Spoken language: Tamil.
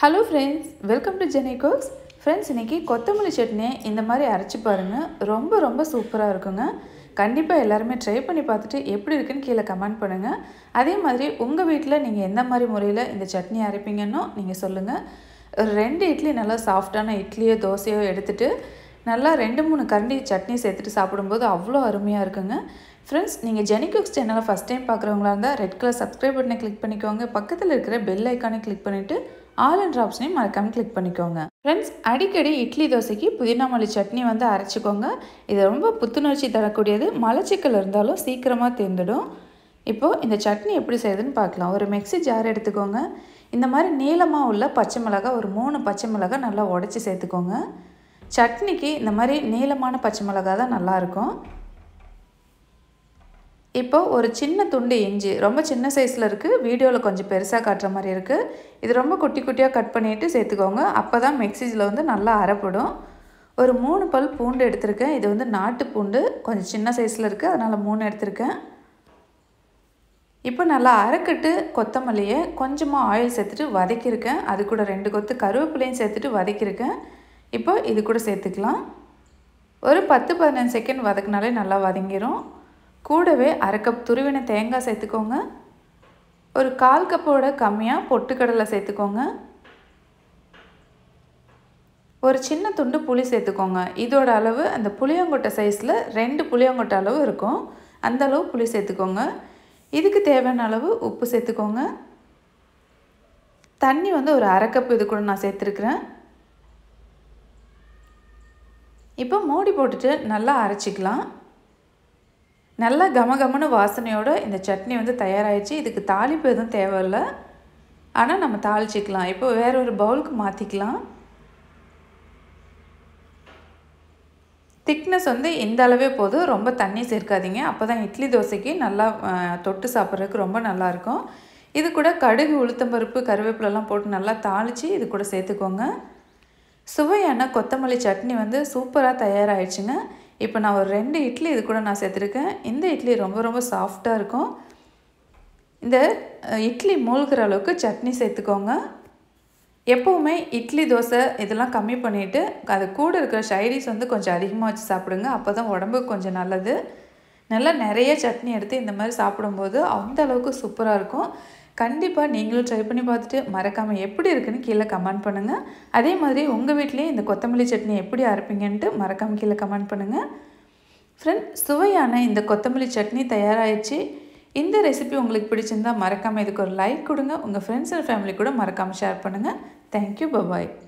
hello friends welcome to Jeni cooks friends இன்றைக்கி கொத்தமல்லி சட்னி இந்த மாதிரி அரைச்சி பாருங்கள் ரொம்ப ரொம்ப சூப்பராக இருக்குங்க கண்டிப்பாக எல்லாருமே ட்ரை பண்ணி பார்த்துட்டு எப்படி இருக்குன்னு கீழே கமெண்ட் பண்ணுங்கள் அதே மாதிரி உங்கள் வீட்டில் நீங்கள் எந்த மாதிரி முறையில் இந்த சட்னி அரைப்பீங்கன்னோ நீங்கள் சொல்லுங்கள் ஒரு ரெண்டு இட்லி நல்லா சாஃப்டான இட்லியோ தோசையோ எடுத்துகிட்டு நல்லா ரெண்டு மூணு கரண்டி சட்னி சேர்த்துட்டு சாப்பிடும்போது அவ்வளோ அருமையாக இருக்குங்க ஃப்ரெண்ட்ஸ் நீங்கள் ஜெனி குக்ஸ் சேனலை ஃபஸ்ட் டைம் பார்க்குறவங்களா இருந்தால் ரெட் கலர் சப்ஸ்கிரைப் பட்டனை கிளிக் பண்ணிக்கோங்க பக்கத்தில் இருக்கிற பெல் ஐக்கானை கிளிக் பண்ணிவிட்டு ஆல் அண்ட் ஆப்ஷனையும் மறக்காமல் கிளிக் பண்ணிக்கோங்க ஃப்ரெண்ட்ஸ் அடிக்கடி இட்லி தோசைக்கு புதினா மல்லி சட்னி வந்து அரைச்சிக்கோங்க இது ரொம்ப புத்துணர்ச்சி தரக்கூடியது மலச்சிக்கல் இருந்தாலும் சீக்கிரமாக தேர்ந்துடும் இப்போது இந்த சட்னி எப்படி செய்யுதுன்னு பார்க்கலாம் ஒரு மிக்ஸி ஜார் எடுத்துக்கோங்க இந்த மாதிரி நீளமாக உள்ள பச்சை மிளகாய் ஒரு மூணு பச்சை மிளகாய் நல்லா உடச்சி சேர்த்துக்கோங்க சட்னிக்கு இந்த மாதிரி நீளமான பச்சை மிளகாய் தான் நல்லாயிருக்கும் இப்போ ஒரு சின்ன துண்டு இஞ்சி ரொம்ப சின்ன சைஸில் இருக்குது வீடியோவில் கொஞ்சம் பெருசாக காட்டுற மாதிரி இருக்குது இது ரொம்ப குட்டி குட்டியாக கட் பண்ணிவிட்டு சேர்த்துக்கோங்க அப்போ தான் மிக்சியில் வந்து நல்லா அரைப்படும் ஒரு மூணு பல் பூண்டு எடுத்திருக்கேன் இது வந்து நாட்டு பூண்டு கொஞ்சம் சின்ன சைஸில் இருக்குது அதனால் மூணு எடுத்திருக்கேன் இப்போ நல்லா அரைக்கட்டு கொத்தமல்லியை கொஞ்சமாக ஆயில் சேர்த்துட்டு வதக்கியிருக்கேன் அது கூட ரெண்டு கொத்து கருவேப்பிலையும் சேர்த்துட்டு வதக்கியிருக்கேன் இப்போ இது கூட சேர்த்துக்கலாம் ஒரு பத்து பதினஞ்சு செகண்ட் வதக்கினாலே நல்லா வதங்கிடும் கூடவே அரை கப் துருவின தேங்காய் சேர்த்துக்கோங்க ஒரு கால் கப்போட கம்மியாக பொட்டுக்கடலை சேர்த்துக்கோங்க ஒரு சின்ன துண்டு புளி சேர்த்துக்கோங்க இதோட அளவு அந்த புளியங்கொட்டை சைஸில் ரெண்டு புளியங்கொட்டை அளவு இருக்கும் அந்த அளவு புளி சேர்த்துக்கோங்க இதுக்கு தேவையான அளவு உப்பு சேர்த்துக்கோங்க தண்ணி வந்து ஒரு அரை கப் இது கூட நான் சேர்த்துருக்குறேன் இப்போ மூடி போட்டுட்டு நல்லா அரைச்சிக்கலாம் நல்லா கமகமன்னு வாசனையோடு இந்த சட்னி வந்து தயாராகிடுச்சு இதுக்கு தாளிப்பு எதுவும் தேவையில்லை ஆனால் நம்ம தாளிச்சிக்கலாம் இப்போ வேற ஒரு பவுலுக்கு மாற்றிக்கலாம் திக்னஸ் வந்து இந்த அளவே போதும் ரொம்ப தண்ணி சேர்க்காதீங்க அப்போ தான் இட்லி தோசைக்கு நல்லா தொட்டு சாப்பிட்றதுக்கு ரொம்ப நல்லாயிருக்கும் இது கூட கடுகு உளுத்தம்பருப்பு கருவேப்பிலெல்லாம் போட்டு நல்லா தாளித்து இது கூட சேர்த்துக்கோங்க சுவையான கொத்தமல்லி சட்னி வந்து சூப்பராக தயாராகிடுச்சுங்க இப்போ நான் ஒரு ரெண்டு இட்லி இது கூட நான் சேர்த்துருக்கேன் இந்த இட்லி ரொம்ப ரொம்ப சாஃப்டாக இருக்கும் இந்த இட்லி மூழ்கிற அளவுக்கு சட்னி சேர்த்துக்கோங்க எப்போவுமே இட்லி தோசை இதெல்லாம் கம்மி பண்ணிவிட்டு அது கூட இருக்கிற ஷைடிஸ் வந்து கொஞ்சம் அதிகமாக வச்சு சாப்பிடுங்க அப்போ தான் உடம்புக்கு கொஞ்சம் நல்லது நல்லா நிறைய சட்னி எடுத்து இந்த மாதிரி சாப்பிடும்போது அந்த அளவுக்கு சூப்பராக இருக்கும் கண்டிப்பாக நீங்களும் ட்ரை பண்ணி பார்த்துட்டு மறக்காமல் எப்படி இருக்குன்னு கீழே கமெண்ட் பண்ணுங்கள் அதே மாதிரி உங்கள் வீட்லேயும் இந்த கொத்தமல்லி சட்னி எப்படி அரைப்பீங்கன்ட்டு மறக்காமல் கீழே கமெண்ட் பண்ணுங்கள் ஃப்ரெண்ட் சுவையான இந்த கொத்தமல்லி சட்னி தயாராகிடுச்சு இந்த ரெசிபி உங்களுக்கு பிடிச்சிருந்தால் மறக்காமல் இதுக்கு ஒரு லைக் கொடுங்க உங்கள் ஃப்ரெண்ட்ஸ் அண்ட் ஃபேமிலி கூட மறக்காமல் ஷேர் பண்ணுங்கள் தேங்க்யூ பபாய்